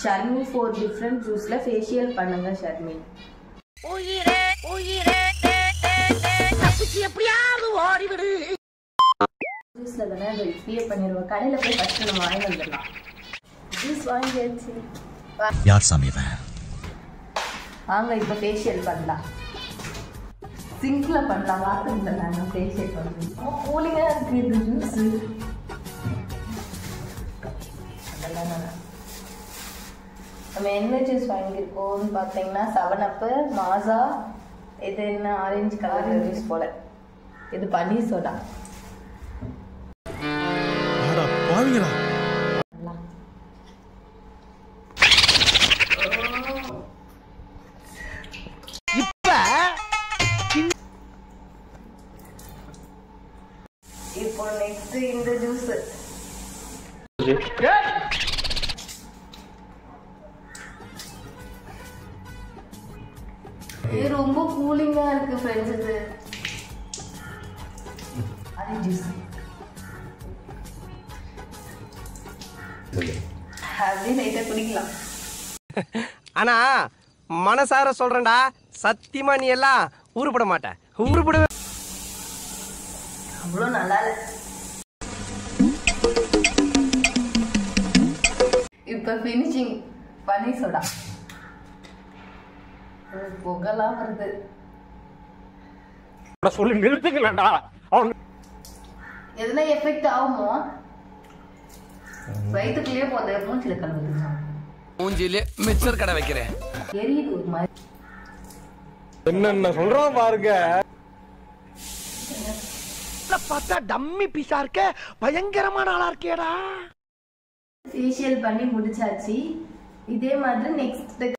Sharmi four different ஜூஸ்ல facial பண்ணுங்க ஷர்மி உயிரே உயிரே தப்பிச்சு எப்படியாவது ஓடிவிடு ஜூஸ்ல தானே அந்த இப்படியே பண்ணிடுவோம் கடையில போய் ஃபர்ஸ்ட் நம்ம வாங்கி வந்துடலாம் ஜூஸ் வாங்கியாச்சு யார் சாமி இவன் வாங்க இப்போ ஃபேஷியல் பண்ணலாம் சிங்க்ல பண்ணலாம் பாத்ரூம்ல நாங்கள் ஃபேஷியல் பண்ணுறோம் கூலிங்காக இருக்கு இது ஜூஸ் அதெல்லாம் நல்லா நம்ம என்ன ஜூஸ் வாங்கியிருக்கோம்னு பார்த்தீங்கன்னா செவன் அப்பு மாசா இது என்ன ஆரஞ்சு கலர் ஜூஸ் போல இது பன்னீர் சோடா பாவிங்களா இப்போ நெக்ஸ்ட் இந்த ஜூஸ் இது ரொம்ப கூலிங்கா இருக்கு ஃப்ரெண்ட்ஸ் இது அது ஜூஸ் அப்படியே லைட்டா குடிக்கலாம் ஆனா மனசார சொல்றேன்டா சத்தியமா நீ எல்லாம் உருப்பட மாட்ட உருப்படவே அவ்வளோ நல்லா இல்லை இப்போ ஃபினிஷிங் பன்னீர் சோடா இது புகலாம் வருது சொல்லி நிறுத்துக்கலடா அவன் எதுனா எஃபெக்ட் ஆகுமோ வயிற்றுக்குள்ளேயே போகுது மூச்சில கலந்துருமா மூஞ்சிலே மிச்சர் கடை வைக்கிறேன் எரியுது ஒரு மாதிரி என்னென்ன சொல்றான் பாருங்க பார்த்தா டம்மி பீஸா இருக்க பயங்கரமான ஆளா இருக்கேடா ஃபேஷியல் பண்ணி முடிச்சாச்சு இதே மாதிரி நெக்ஸ்ட்